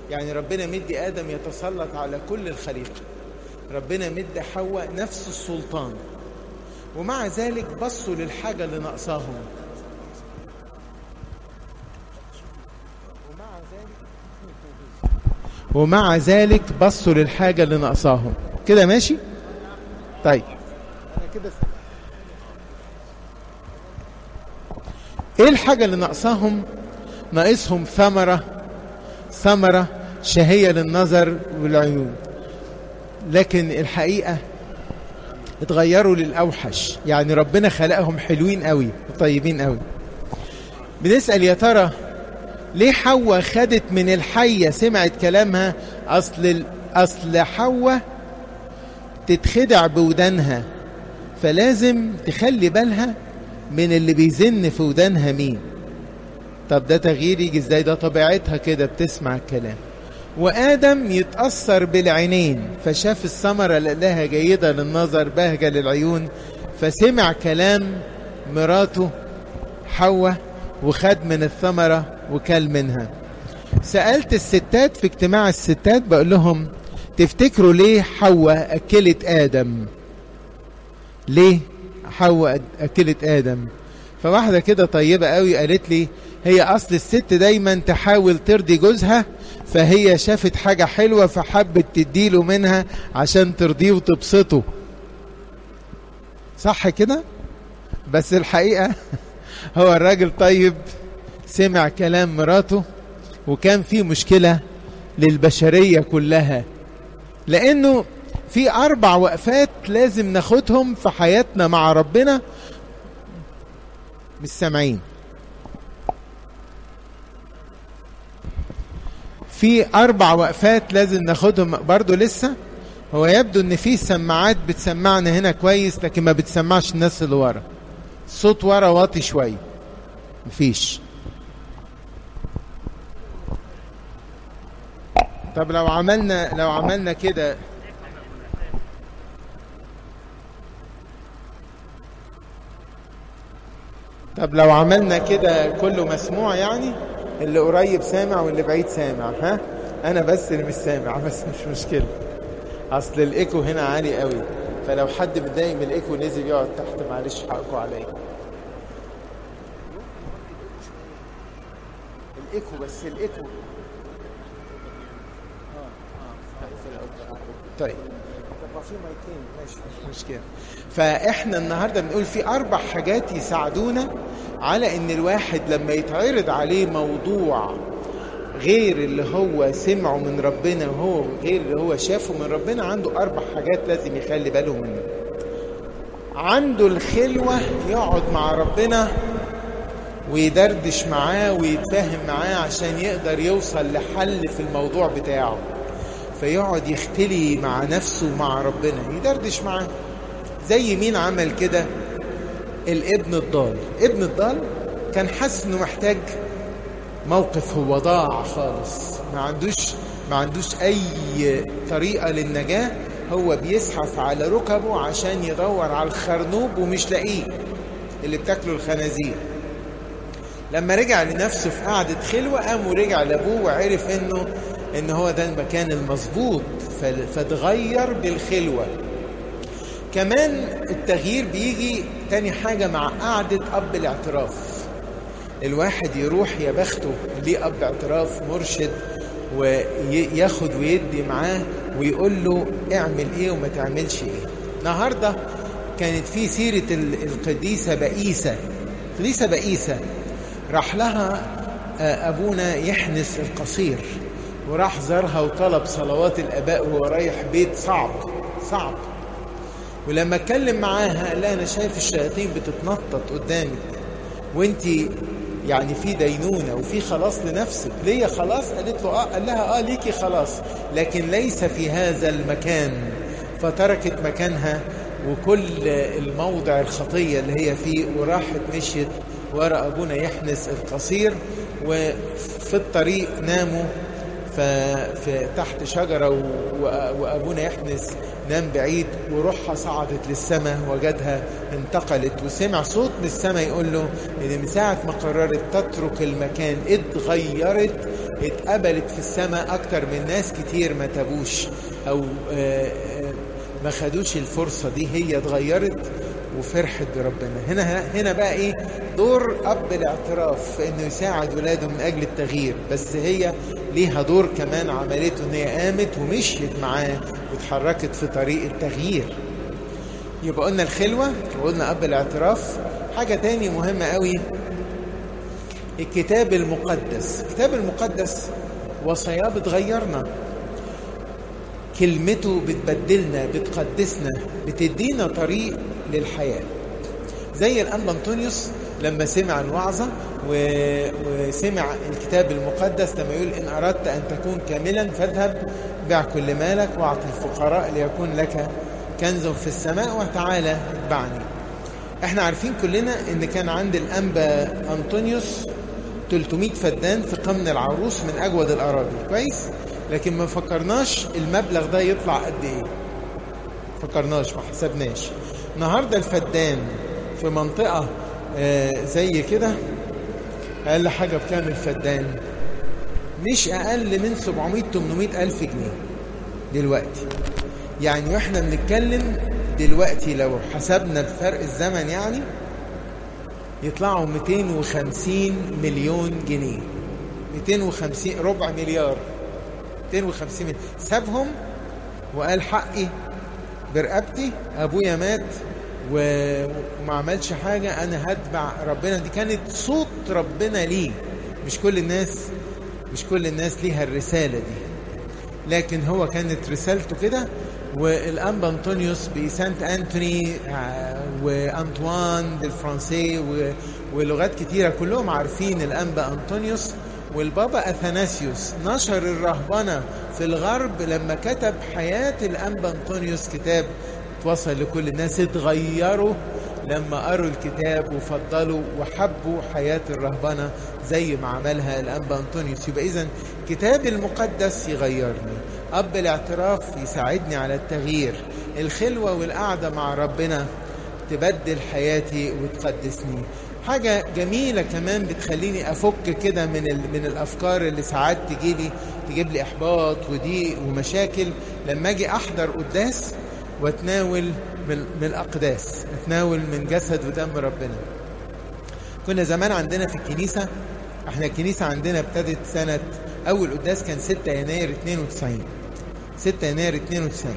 يعني ربنا مدي ادم يتسلط على كل الخليقه ربنا مدي حواء نفس السلطان ومع ذلك بصوا للحاجه اللي ناقصاهم ومع ذلك ومع ذلك بصوا للحاجه اللي ناقصاهم كده ماشي طيب انا كده ايه الحاجه اللي ناقصاهم ناقصهم ثمره ثمره شهيه للنظر والعيون لكن الحقيقه اتغيروا للاوحش يعني ربنا خلقهم حلوين قوي وطيبين قوي بنسال يا ترى ليه حواء خدت من الحيه سمعت كلامها اصل اصل حواء تتخدع بودانها فلازم تخلي بالها من اللي بيزن في ودانها مين طب ده تغيير يجي ازاي ده طبيعتها كده بتسمع الكلام وادم يتاثر بالعينين فشاف الثمره لقاها جيده للنظر بهجه للعيون فسمع كلام مراته حواء وخد من الثمره وكل منها سالت الستات في اجتماع الستات بقول لهم تفتكروا ليه حواء اكلت ادم ليه حواء اكلت ادم فواحده كده طيبه قوي قالت لي هي اصل الست دايما تحاول ترضي جوزها فهي شافت حاجه حلوه فحبت تديله منها عشان ترضيه وتبسطه صح كده بس الحقيقه هو الراجل طيب سمع كلام مراته وكان في مشكله للبشريه كلها لانه في اربع وقفات لازم ناخدهم في حياتنا مع ربنا مش سامعين في اربع وقفات لازم ناخدهم برضو لسه هو يبدو ان في سماعات بتسمعنا هنا كويس لكن ما بتسمعش الناس اللي ورا الصوت ورا واطي شويه مفيش طب لو عملنا لو عملنا كده طب لو عملنا كده كله مسموع يعني اللي قريب سامع واللي بعيد سامع ها انا بس اللي مش سامع بس مش مشكله اصل الايكو هنا عالي قوي فلو حد متضايق من الايكو نزل يقعد تحت معلش حقكم عليا الايكو بس الايكو طيب طب في مايكين ماشي مش مشكله فاحنا النهارده بنقول في اربع حاجات يساعدونا على ان الواحد لما يتعرض عليه موضوع غير اللي هو سمعه من ربنا وهو غير اللي هو شافه من ربنا عنده اربع حاجات لازم يخلي باله منها عنده الخلوه يقعد مع ربنا ويدردش معاه ويتفاهم معاه عشان يقدر يوصل لحل في الموضوع بتاعه فيقعد يختلي مع نفسه ومع ربنا يدردش معاه زي مين عمل كده الابن الضال ابن الضال كان حاسس انه محتاج موقف هو ضاع خالص ما عندوش ما عندوش اي طريقه للنجاه هو بيزحف على ركبه عشان يدور على الخرنوب ومش لاقيه اللي بتاكله الخنازير لما رجع لنفسه في قعدة خلوة قام ورجع لأبوه وعرف إنه إن هو ده المكان المظبوط فاتغير بالخلوة كمان التغيير بيجي تاني حاجة مع قعدة أب الاعتراف الواحد يروح يا بخته ليه أب اعتراف مرشد وياخد ويدي معاه ويقول له اعمل ايه وما تعملش ايه النهارده كانت في سيرة القديسة بئيسة القديسة بئيسة راح لها أبونا يحنس القصير وراح زارها وطلب صلوات الآباء وهو رايح بيت صعب صعب ولما اتكلم معاها قال لها انا شايف الشياطين بتتنطط قدامك وانت يعني في دينونه وفي خلاص لنفسك ليا خلاص قالت له اه قال لها اه ليكي خلاص لكن ليس في هذا المكان فتركت مكانها وكل الموضع الخطيه اللي هي فيه وراحت مشيت ورا ابونا يحنس القصير وفي الطريق ناموا في تحت شجرة وأبونا يحنس نام بعيد وروحها صعدت للسماء وجدها انتقلت وسمع صوت من السماء يقول له إن من ساعة ما قررت تترك المكان اتغيرت اتقبلت في السماء اكتر من ناس كتير ما تابوش او آه، آه، ما خدوش الفرصة دي هي اتغيرت وفرحت بربنا هنا هنا بقى ايه دور اب الاعتراف في انه يساعد ولاده من اجل التغيير بس هي ليها دور كمان عملته ان هي قامت ومشيت معاه واتحركت في طريق التغيير يبقى قلنا الخلوة وقلنا اب الاعتراف حاجة تاني مهمة قوي الكتاب المقدس الكتاب المقدس وصاياه بتغيرنا كلمته بتبدلنا بتقدسنا بتدينا طريق للحياة زي الأنبا أنطونيوس لما سمع الوعظة و... وسمع الكتاب المقدس لما يقول إن أردت أن تكون كاملا فاذهب بع كل مالك واعط الفقراء ليكون لك كنز في السماء وتعالى اتبعني احنا عارفين كلنا ان كان عند الانبا انطونيوس 300 فدان في قمن العروس من اجود الاراضي كويس لكن ما فكرناش المبلغ ده يطلع قد ايه فكرناش ما حسبناش النهارده الفدان في منطقه آه زي كده اقل حاجه بكام الفدان مش اقل من 700 800 الف جنيه دلوقتي يعني واحنا بنتكلم دلوقتي لو حسبنا بفرق الزمن يعني يطلعوا 250 مليون جنيه 250 ربع مليار 250 مليون سابهم وقال حقي برقبتي ابويا مات وما عملش حاجة أنا هتبع ربنا دي كانت صوت ربنا ليه مش كل الناس مش كل الناس ليها الرسالة دي لكن هو كانت رسالته كده والأنبا أنطونيوس بسانت أنتوني وأنطوان بالفرنسي ولغات كتيرة كلهم عارفين الأنبا أنطونيوس والبابا أثناسيوس نشر الرهبنة في الغرب لما كتب حياة الأنبا أنطونيوس كتاب توصل لكل الناس اتغيروا لما قروا الكتاب وفضلوا وحبوا حياة الرهبنة زي ما عملها الأنبا أنطونيوس يبقى إذا كتاب المقدس يغيرني أب الاعتراف يساعدني على التغيير الخلوة والقعدة مع ربنا تبدل حياتي وتقدسني حاجة جميلة كمان بتخليني أفك كده من ال... من الأفكار اللي ساعات تجي لي تجيب لي إحباط وضيق ومشاكل لما أجي أحضر قداس وأتناول من, من الأقداس أتناول من جسد ودم ربنا كنا زمان عندنا في الكنيسة احنا الكنيسة عندنا ابتدت سنة أول قداس كان 6 يناير 92 6 يناير 92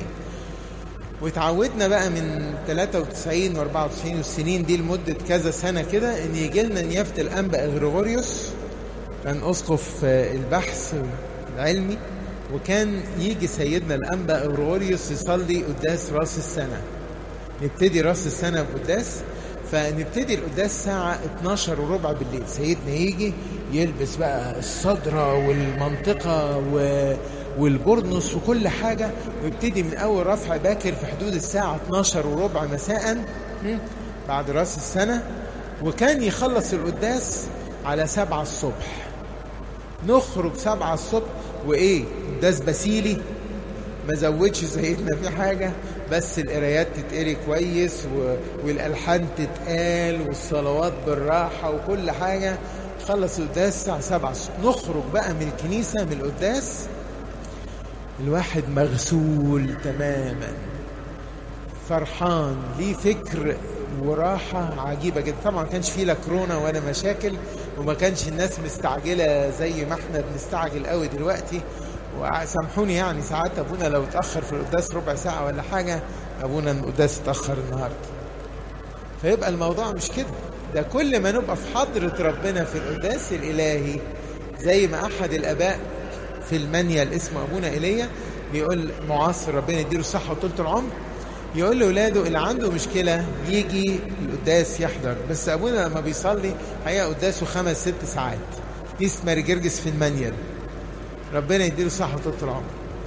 واتعودنا بقى من 93 و94 والسنين دي لمدة كذا سنة كده ان يجي لنا نيافة الأنبا غريغوريوس كان أسقف البحث العلمي وكان يجي سيدنا الأنبا غريغوريوس يصلي قداس راس السنة نبتدي راس السنة بقداس فنبتدي القداس الساعة 12 وربع بالليل سيدنا يجي يلبس بقى الصدرة والمنطقة و... والبرنس وكل حاجة ويبتدي من أول رفع باكر في حدود الساعة 12 وربع مساء بعد راس السنة وكان يخلص القداس على سبعة الصبح نخرج سبعة الصبح وإيه قداس بسيلي ما زودش سيدنا في حاجة بس القرايات تتقري كويس و... والألحان تتقال والصلوات بالراحة وكل حاجة خلص القداس الساعة سبعة نخرج بقى من الكنيسة من القداس الواحد مغسول تماما فرحان ليه فكر وراحة عجيبة جدا طبعا ما كانش فيه لا كورونا ولا مشاكل وما كانش الناس مستعجلة زي ما احنا بنستعجل قوي دلوقتي وسامحوني يعني ساعات ابونا لو اتأخر في القداس ربع ساعة ولا حاجة ابونا القداس اتأخر النهاردة فيبقى الموضوع مش كده ده كل ما نبقى في حضرة ربنا في القداس الإلهي زي ما أحد الآباء في المنيل اسمه أبونا إيليا بيقول معاصر ربنا يديله الصحة وطولة العمر يقول لأولاده اللي عنده مشكلة يجي القداس يحضر بس أبونا لما بيصلي هي قداسه خمس ست ساعات كنيسة ماري جرجس في المنيل ربنا يديله الصحة وطولة العمر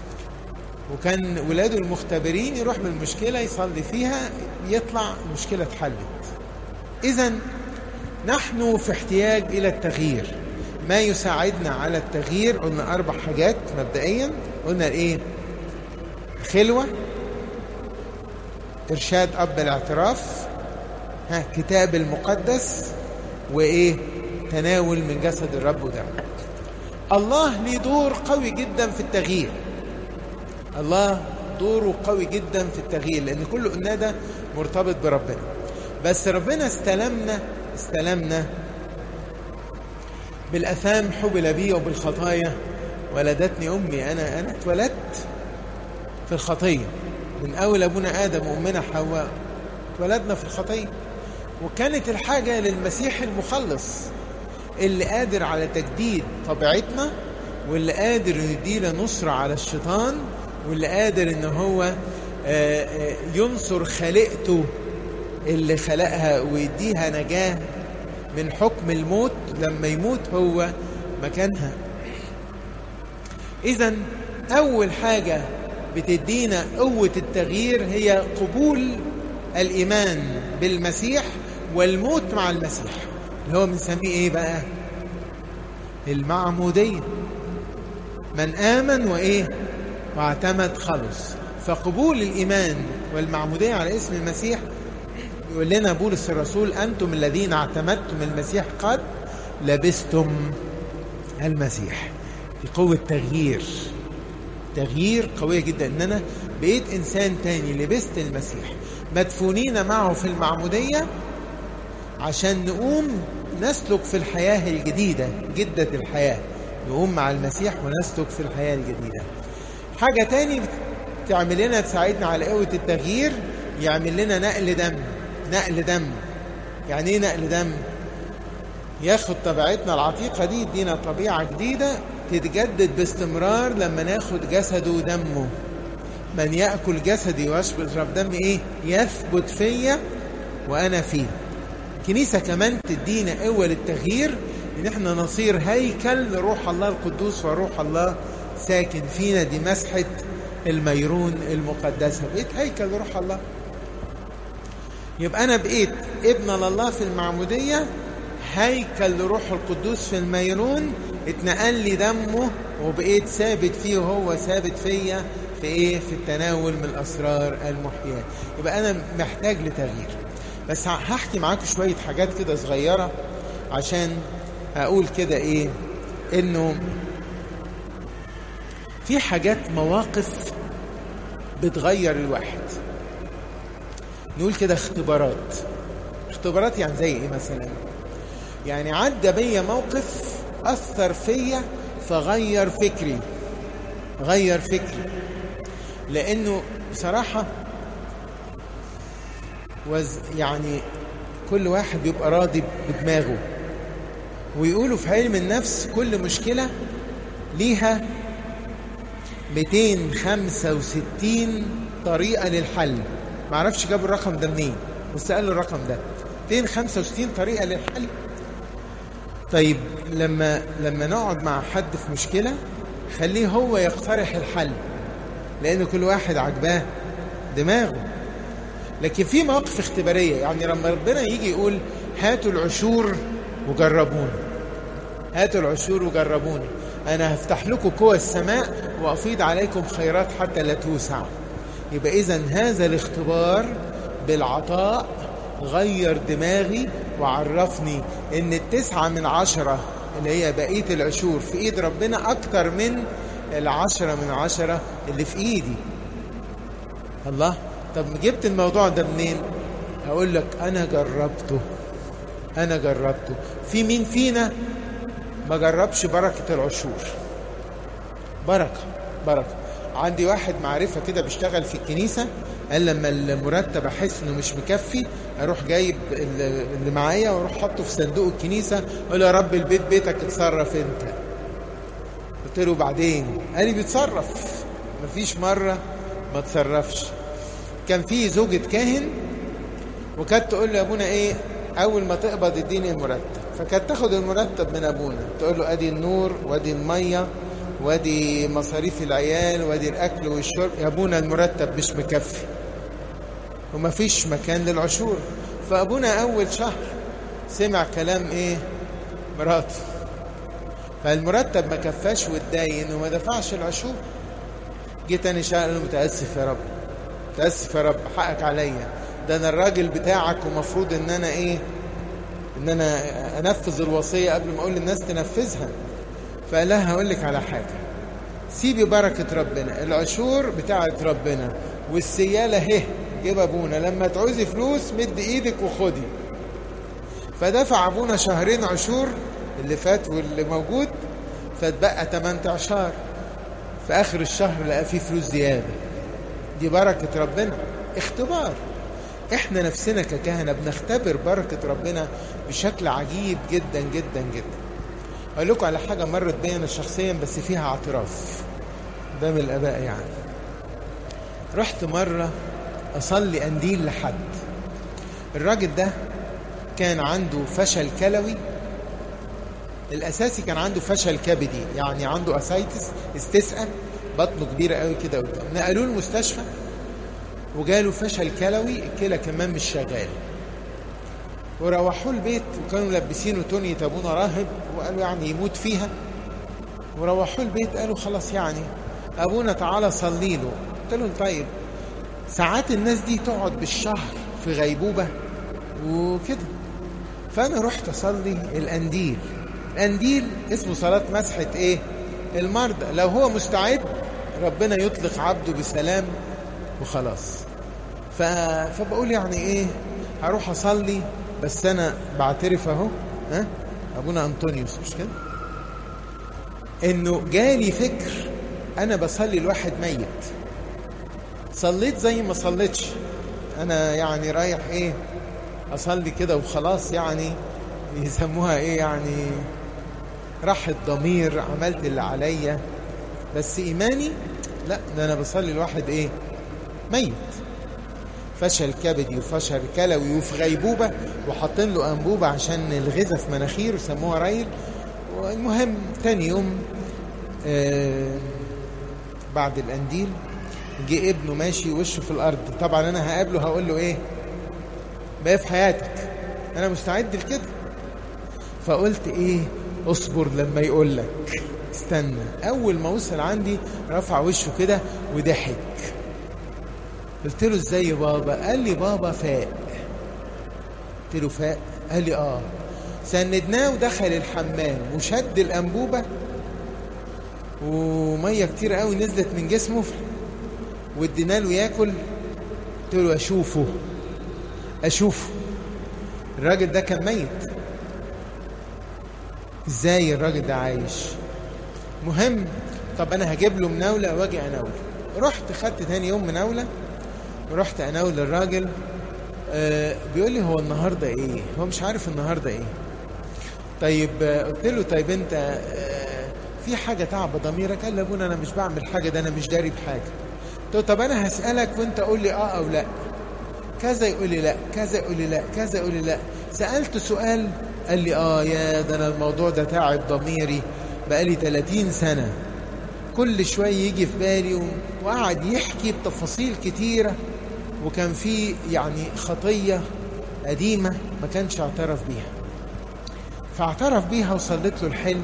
وكان ولاده المختبرين يروح بالمشكلة يصلي فيها يطلع المشكلة اتحلت إذا نحن في احتياج إلى التغيير ما يساعدنا على التغيير قلنا أربع حاجات مبدئيا قلنا إيه خلوة إرشاد أب الاعتراف ها كتاب المقدس وإيه تناول من جسد الرب ودمه الله ليه دور قوي جدا في التغيير الله دوره قوي جدا في التغيير لان كل قلنا ده مرتبط بربنا بس ربنا استلمنا استلمنا بالاثام حبل بي وبالخطايا ولدتني امي انا انا اتولدت في الخطيه من اول ابونا ادم وامنا حواء اتولدنا في الخطيه وكانت الحاجه للمسيح المخلص اللي قادر على تجديد طبيعتنا واللي قادر يدينا نصرة على الشيطان واللي قادر ان هو ينصر خلقته اللي خلقها ويديها نجاة من حكم الموت لما يموت هو مكانها اذا اول حاجة بتدينا قوة التغيير هي قبول الايمان بالمسيح والموت مع المسيح اللي هو بنسميه ايه بقى المعمودية من آمن وإيه واعتمد خلص فقبول الإيمان والمعمودية على اسم المسيح يقول لنا بولس الرسول أنتم الذين اعتمدتم المسيح قد لبستم المسيح دي قوة تغيير تغيير قوية جدا ان انا بقيت انسان تاني لبست المسيح مدفونين معه في المعمودية عشان نقوم نسلك في الحياة الجديدة جدة الحياة نقوم مع المسيح ونسلك في الحياة الجديدة حاجة تاني تعمل لنا تساعدنا على قوة التغيير يعمل لنا نقل دم نقل دم يعني ايه نقل دم ياخد طبيعتنا العتيقة دي يدينا طبيعة جديدة تتجدد باستمرار لما ناخد جسده ودمه من يأكل جسدي ويشرب دمي ايه يثبت فيا وانا فيه الكنيسة كمان تدينا قوة للتغيير ان احنا نصير هيكل لروح الله القدوس وروح الله ساكن فينا دي مسحة الميرون المقدسة بقيت هيكل لروح الله يبقى انا بقيت ابن لله في المعمودية هيكل لروح القدوس في الميرون اتنقل لي دمه وبقيت ثابت فيه وهو ثابت فيا في ايه في التناول من الاسرار المحياه يبقى انا محتاج لتغيير بس هحكي معاكم شويه حاجات كده صغيره عشان اقول كده ايه انه في حاجات مواقف بتغير الواحد نقول كده اختبارات اختبارات يعني زي ايه مثلا يعني عدى بيا موقف اثر فيا فغير فكري غير فكري لانه بصراحه وز يعني كل واحد بيبقى راضي بدماغه ويقولوا في علم النفس كل مشكله ليها 265 طريقه للحل معرفش جابوا الرقم ده منين بس قالوا الرقم ده 265 طريقه للحل طيب لما لما نقعد مع حد في مشكله خليه هو يقترح الحل لان كل واحد عجباه دماغه لكن في مواقف اختباريه يعني لما ربنا يجي يقول هاتوا العشور وجربوني هاتوا العشور وجربوني انا هفتح لكم قوى السماء وافيض عليكم خيرات حتى لا توسع يبقى اذا هذا الاختبار بالعطاء غير دماغي وعرفني ان التسعة من عشرة اللي هي بقية العشور في ايد ربنا اكتر من العشرة من عشرة اللي في ايدي الله طب جبت الموضوع ده منين هقول لك انا جربته انا جربته في مين فينا ما جربش بركة العشور بركة بركة عندي واحد معرفة كده بيشتغل في الكنيسة قال لما المرتب احس انه مش مكفي اروح جايب اللي معايا واروح حاطه في صندوق الكنيسة اقول يا رب البيت بيتك اتصرف انت قلت له بعدين قال لي بيتصرف مفيش مرة ما تصرفش كان في زوجة كاهن وكانت تقول له ابونا ايه اول ما تقبض اديني المرتب فكانت تاخد المرتب من ابونا تقول له ادي النور وادي الميه وادي مصاريف العيال وادي الاكل والشرب يا ابونا المرتب مش مكفي ومفيش مكان للعشور فابونا اول شهر سمع كلام ايه مراته فالمرتب ما كفاش واتداين وما دفعش العشور جيت انا شهر قال له متاسف يا رب متاسف يا رب حقك عليا ده انا الراجل بتاعك ومفروض ان انا ايه ان انا انفذ الوصيه قبل ما اقول للناس تنفذها فقال لها هقول لك على حاجة سيبي بركة ربنا العشور بتاعت ربنا والسيالة اهي جيب ابونا لما تعوزي فلوس مد ايدك وخدي فدفع ابونا شهرين عشور اللي فات واللي موجود فاتبقى 18 في اخر الشهر لقى فيه فلوس زياده دي بركه ربنا اختبار احنا نفسنا ككهنه بنختبر بركه ربنا بشكل عجيب جدا جدا جدا اقول لكم على حاجه مرت بيا انا شخصيا بس فيها اعتراف قدام الاباء يعني رحت مره اصلي قنديل لحد الراجل ده كان عنده فشل كلوي الاساسي كان عنده فشل كبدي يعني عنده اسايتس استسقى بطنه كبيره قوي كده قدام نقلوه المستشفى وجاله فشل كلوي الكلى كمان مش شغال وروحوه البيت وكانوا ملبسينه تونية ابونا راهب وقالوا يعني يموت فيها وروحوه البيت قالوا خلاص يعني ابونا تعالى صلي له قلت لهم طيب ساعات الناس دي تقعد بالشهر في غيبوبه وكده فانا رحت اصلي القنديل القنديل اسمه صلاه مسحه ايه المرضى لو هو مستعد ربنا يطلق عبده بسلام وخلاص ف... فبقول يعني ايه هروح اصلي بس انا بعترف اهو ها ابونا انطونيوس مش كده انه جالي فكر انا بصلي لواحد ميت صليت زي ما صليتش انا يعني رايح ايه اصلي كده وخلاص يعني يسموها ايه يعني راحة ضمير عملت اللي عليا بس ايماني لا ده انا بصلي لواحد ايه ميت فشل كبدي وفشل كلوي وفي غيبوبه وحاطين له انبوبه عشان الغذاء في مناخيره سموها ريل والمهم تاني يوم آه بعد القنديل جه ابنه ماشي وشه في الارض طبعا انا هقابله هقول له ايه بقى في حياتك انا مستعد لكده فقلت ايه اصبر لما يقول لك استنى اول ما وصل عندي رفع وشه كده وضحك قلت له ازاي يا بابا قال لي بابا فاق قلت له فاق قال لي اه سندناه ودخل الحمام وشد الانبوبه وميه كتير قوي نزلت من جسمه وادينا له ياكل قلت له اشوفه اشوفه الراجل ده كان ميت ازاي الراجل ده عايش مهم طب انا هجيب له مناوله واجي اناوله رحت خدت تاني يوم مناوله ورحت اناول الراجل آه بيقول لي هو النهارده ايه هو مش عارف النهارده ايه طيب آه قلت له طيب انت آه في حاجه تعب ضميرك قال لي ابونا انا مش بعمل حاجه ده انا مش داري بحاجه قلت له طب انا هسالك وانت قول لي اه او لا كذا يقول لي لا كذا يقول لي لا كذا يقول لي لا سالته سؤال قال لي اه يا ده انا الموضوع ده تعب ضميري بقالي 30 سنه كل شويه يجي في بالي وقعد يحكي بتفاصيل كتيره وكان في يعني خطيه قديمه ما كانش اعترف بيها فاعترف بيها وصلت له الحلم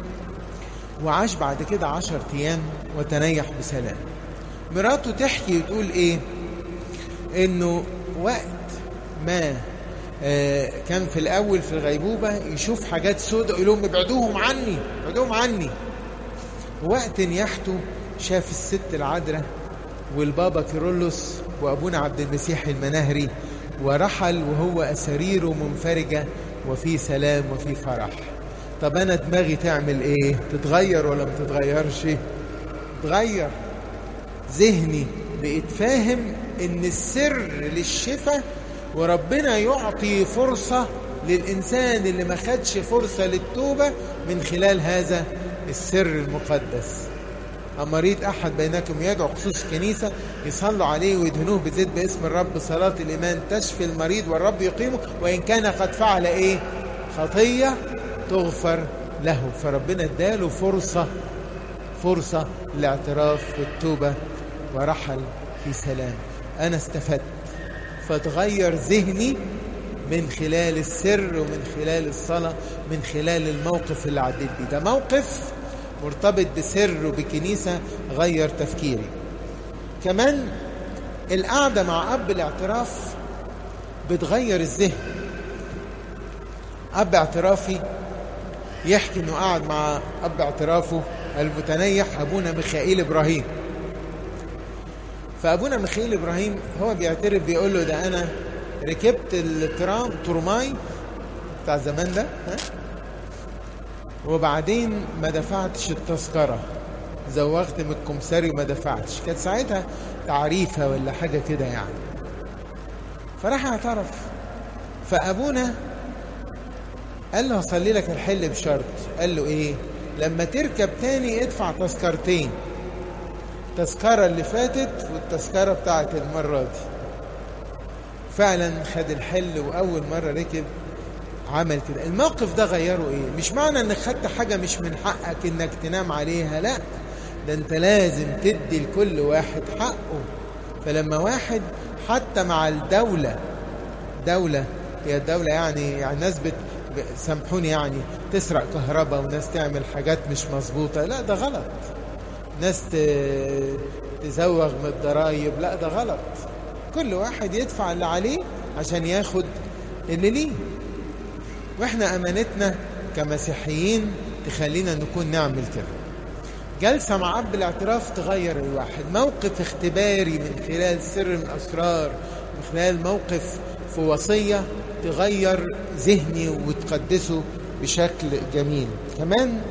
وعاش بعد كده عشر ايام وتنيح بسلام مراته تحكي وتقول ايه انه وقت ما آه كان في الاول في الغيبوبه يشوف حاجات سوداء يقول لهم ابعدوهم عني ابعدوهم عني وقت نياحته شاف الست العذراء والبابا كيرلس وابونا عبد المسيح المناهري ورحل وهو اساريره منفرجه وفي سلام وفي فرح طب انا دماغي تعمل ايه تتغير ولا ما تتغيرش تغير ذهني بقيت فاهم ان السر للشفاء وربنا يعطي فرصة للإنسان اللي ما خدش فرصة للتوبة من خلال هذا السر المقدس أما يريد أحد بينكم يدعو خصوص كنيسة يصلوا عليه ويدهنوه بزيت باسم الرب صلاة الإيمان تشفي المريض والرب يقيمه وإن كان قد فعل إيه خطية تغفر له فربنا اداله فرصة فرصة للاعتراف والتوبة ورحل في سلام أنا استفدت فتغير ذهني من خلال السر ومن خلال الصلاة من خلال الموقف اللي عديت بيه ده موقف مرتبط بسر وبكنيسة غير تفكيري كمان القعدة مع أب الاعتراف بتغير الذهن أب اعترافي يحكي انه قعد مع اب اعترافه المتنيح ابونا ميخائيل ابراهيم فابونا ميخائيل ابراهيم هو بيعترف بيقول له ده انا ركبت الترام ترماي بتاع زمان ده ها وبعدين ما دفعتش التذكره زوغت من الكمساري وما دفعتش كانت ساعتها تعريفه ولا حاجه كده يعني فراح اعترف فابونا قال له هصلي لك الحل بشرط قال له ايه لما تركب تاني ادفع تذكرتين التذكره اللي فاتت والتذكره بتاعت المره دي فعلا خد الحل واول مره ركب عمل كده الموقف ده غيره ايه مش معنى انك خدت حاجه مش من حقك انك تنام عليها لا ده انت لازم تدي لكل واحد حقه فلما واحد حتى مع الدولة دولة هي الدولة يعني يعني ناس بت سامحوني يعني تسرق كهرباء وناس تعمل حاجات مش مظبوطة لا ده غلط ناس تزوغ من الضرايب لا ده غلط كل واحد يدفع اللي عليه عشان ياخد اللي ليه واحنا امانتنا كمسيحيين تخلينا نكون نعمل كده جلسة مع أب الاعتراف تغير الواحد موقف اختباري من خلال سر من أسرار من خلال موقف في وصية تغير ذهني وتقدسه بشكل جميل كمان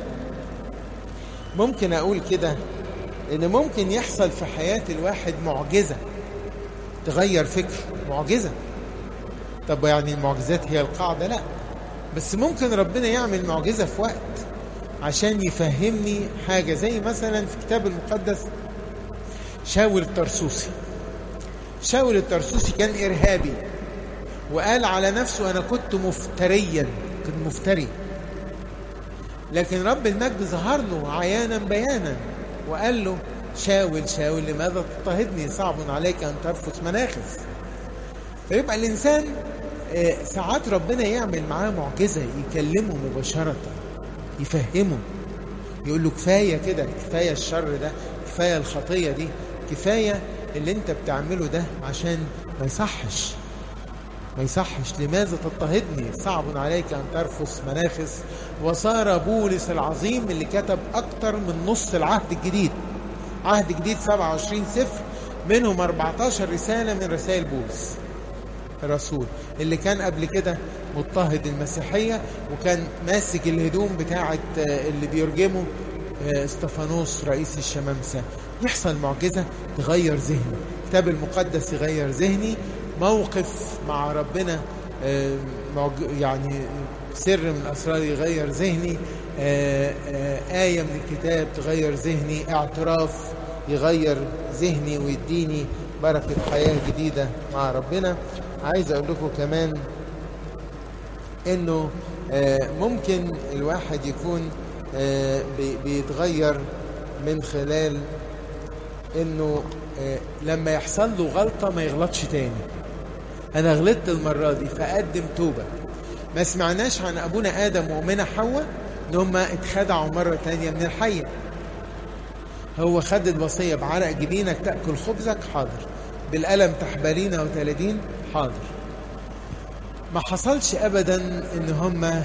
ممكن أقول كده إن ممكن يحصل في حياة الواحد معجزة تغير فكر معجزة طب يعني المعجزات هي القاعدة لا بس ممكن ربنا يعمل معجزة في وقت عشان يفهمني حاجة زي مثلا في الكتاب المقدس شاول الترسوسي شاول الترسوسي كان إرهابي وقال على نفسه أنا كنت مفتريا كنت مفتري لكن رب المجد ظهر له عيانا بيانا وقال له شاول شاول لماذا تضطهدني صعب عليك أن ترفس مناخس فيبقى الإنسان ساعات ربنا يعمل معاه معجزة يكلمه مباشرة يفهمه يقول له كفايه كده كفايه الشر ده كفايه الخطيه دي كفايه اللي انت بتعمله ده عشان ما يصحش ما يصحش لماذا تضطهدني صعب عليك ان ترفس منافس وصار بولس العظيم اللي كتب اكتر من نص العهد الجديد عهد جديد 27 سفر منهم 14 رساله من رسائل بولس الرسول اللي كان قبل كده مضطهد المسيحية وكان ماسك الهدوم بتاعة اللي بيرجمه استفانوس رئيس الشمامسة يحصل معجزة تغير ذهني الكتاب المقدس يغير ذهني موقف مع ربنا يعني سر من الأسرار يغير ذهني آية من الكتاب تغير ذهني اعتراف يغير ذهني ويديني بركة حياة جديدة مع ربنا عايز أقول لكم كمان انه ممكن الواحد يكون بيتغير من خلال انه لما يحصل له غلطه ما يغلطش تاني انا غلطت المره دي فاقدم توبه ما سمعناش عن ابونا ادم وامنا حواء ان هم اتخدعوا مره تانية من الحيه هو خد الوصيه بعرق جبينك تاكل خبزك حاضر بالقلم تحبلين وتلدين حاضر ما حصلش ابدا ان هم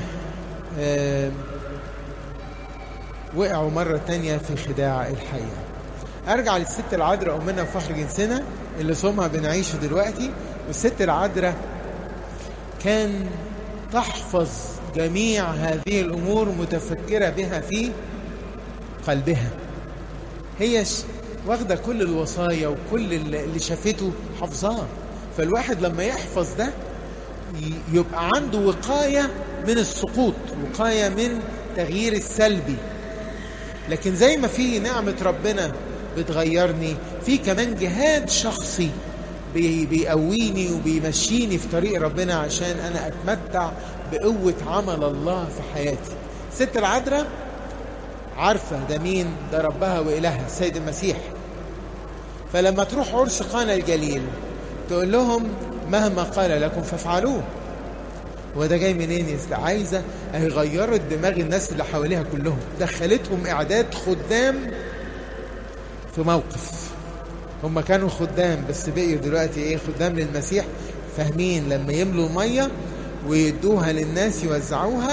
وقعوا مرة تانية في خداع الحياة ارجع للست العذراء امنا فخر جنسنا اللي صومها بنعيشه دلوقتي والست العذراء كان تحفظ جميع هذه الامور متفكرة بها في قلبها هي واخدة كل الوصايا وكل اللي شافته حافظاه فالواحد لما يحفظ ده يبقى عنده وقاية من السقوط وقاية من تغيير السلبي لكن زي ما في نعمة ربنا بتغيرني في كمان جهاد شخصي بيقويني وبيمشيني في طريق ربنا عشان أنا أتمتع بقوة عمل الله في حياتي ست العذراء عارفة ده مين ده ربها وإلهها السيد المسيح فلما تروح عرس قانا الجليل تقول لهم مهما قال لكم فافعلوه وده جاي منين يا عايزه اهي غيرت دماغ الناس اللي حواليها كلهم دخلتهم اعداد خدام في موقف هم كانوا خدام بس بقيوا دلوقتي ايه خدام للمسيح فاهمين لما يملوا ميه ويدوها للناس يوزعوها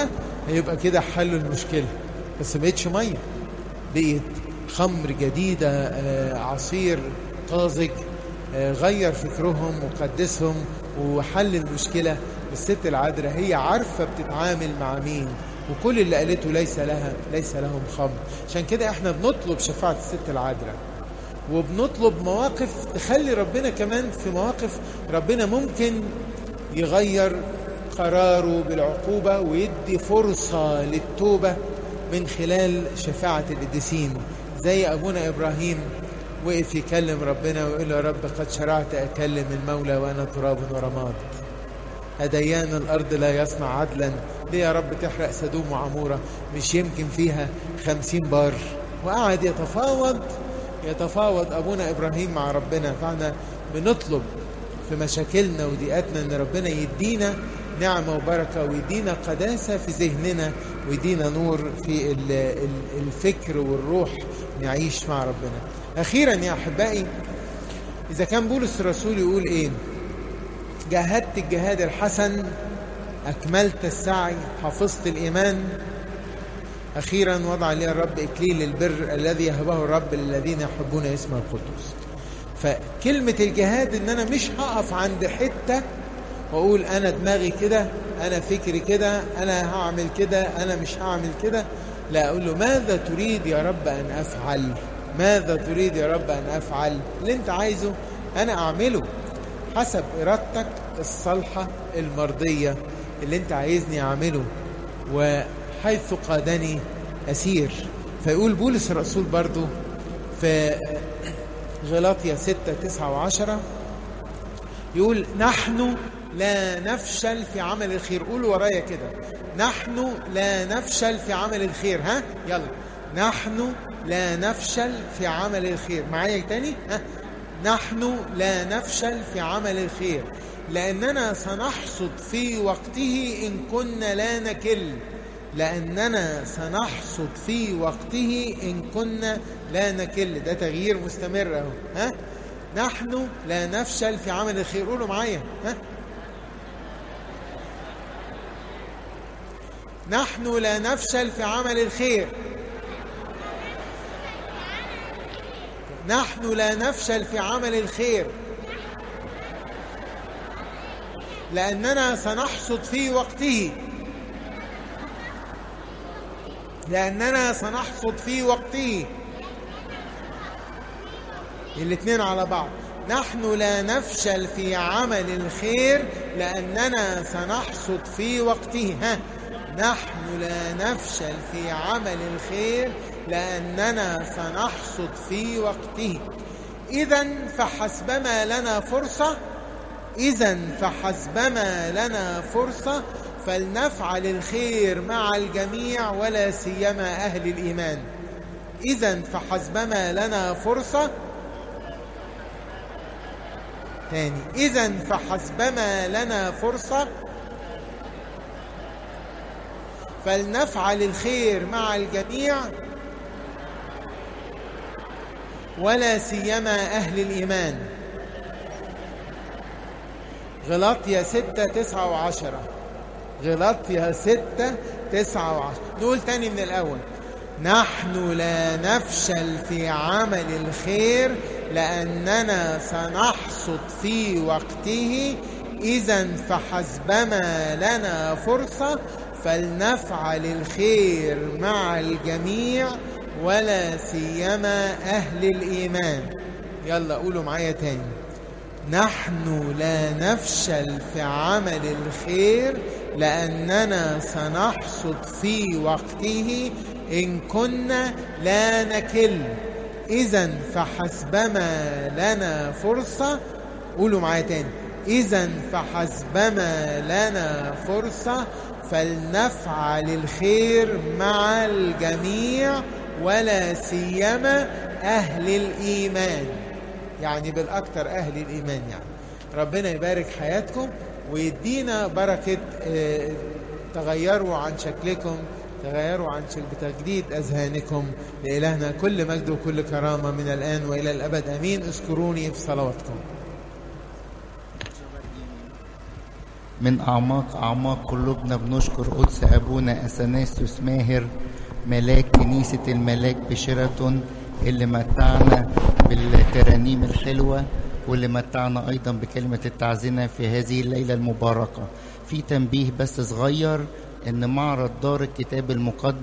هيبقى كده حلوا المشكلة بس ما بقتش مية بقت خمر جديدة آه، عصير طازج آه، غير فكرهم وقدسهم وحل المشكلة الست العذراء هي عارفة بتتعامل مع مين وكل اللي قالته ليس لها ليس لهم خمر عشان كده احنا بنطلب شفاعة الست العذراء وبنطلب مواقف تخلي ربنا كمان في مواقف ربنا ممكن يغير قراره بالعقوبة ويدي فرصة للتوبة من خلال شفاعة القديسين زي أبونا إبراهيم وقف يكلم ربنا ويقول له يا رب قد شرعت أكلم المولى وأنا تراب ورماد أديان الأرض لا يصنع عدلا ليه يا رب تحرق سدوم وعمورة مش يمكن فيها خمسين بار وقعد يتفاوض يتفاوض أبونا إبراهيم مع ربنا فاحنا بنطلب في مشاكلنا وضيقاتنا ان ربنا يدينا نعمة وبركة ويدينا قداسة في ذهننا ويدينا نور في ال- ال- الفكر والروح نعيش مع ربنا أخيرا يا أحبائي إذا كان بولس الرسول يقول إيه جاهدت الجهاد الحسن أكملت السعي حفظت الإيمان أخيرا وضع لي الرب إكليل البر الذي يهبه الرب للذين يحبون اسمه القدوس فكلمة الجهاد إن أنا مش هقف عند حتة وأقول أنا دماغي كده أنا فكري كده أنا هعمل كده أنا مش هعمل كده لا أقول له ماذا تريد يا رب أن أفعل ماذا تريد يا رب أن أفعل اللي أنت عايزه أنا أعمله حسب إرادتك الصالحة المرضية اللي أنت عايزني أعمله وحيث قادني أسير فيقول بولس الرسول برضو في غلاطيا 6 9 و10 يقول نحن لا نفشل في عمل الخير قولوا ورايا كده نحن لا نفشل في عمل الخير ها يلا نحن لا نفشل في عمل الخير معايا تاني ها نحن لا نفشل في عمل الخير لأننا سنحصد في وقته إن كنا لا نكل لأننا سنحصد في وقته إن كنا لا نكل ده تغيير مستمر أهو ها نحن لا نفشل في عمل الخير قولوا معايا ها نحن لا نفشل في عمل الخير نحن لا نفشل في عمل الخير لأننا سنحصد في وقته لأننا سنحصد في وقته الاثنين على بعض نحن لا نفشل في عمل الخير لأننا سنحصد في وقته ها نحن لا نفشل في عمل الخير لأننا سنحصد في وقته إذا فحسبما لنا فرصة إذا فحسبما لنا فرصة فلنفعل الخير مع الجميع ولا سيما أهل الإيمان إذا فحسبما لنا فرصة تاني إذا فحسبما لنا فرصة فلنفعل الخير مع الجميع ولا سيما أهل الإيمان غلاطيا ستة تسعة وعشرة غلاطيا ستة تسعة وعشرة نقول تاني من الأول نحن لا نفشل في عمل الخير لأننا سنحصد في وقته إذا فحسبما لنا فرصة فلنفعل الخير مع الجميع ولا سيما أهل الإيمان يلا قولوا معايا تاني نحن لا نفشل في عمل الخير لأننا سنحصد في وقته إن كنا لا نكل إذا فحسبما لنا فرصة قولوا معايا تاني إذا فحسبما لنا فرصة فلنفعل الخير مع الجميع ولا سيما أهل الإيمان يعني بالأكثر أهل الإيمان يعني ربنا يبارك حياتكم ويدينا بركة آه، تغيروا عن شكلكم تغيروا عن شكل بتجديد أذهانكم لإلهنا كل مجد وكل كرامة من الآن وإلى الأبد أمين اذكروني في صلواتكم من أعماق أعماق قلوبنا بنشكر قدس أبونا أثناسيوس ماهر ملاك كنيسة الملاك بشيراتون اللي متعنا بالترانيم الحلوة واللي متعنا أيضا بكلمة التعزية في هذه الليلة المباركة في تنبيه بس صغير إن معرض دار الكتاب المقدس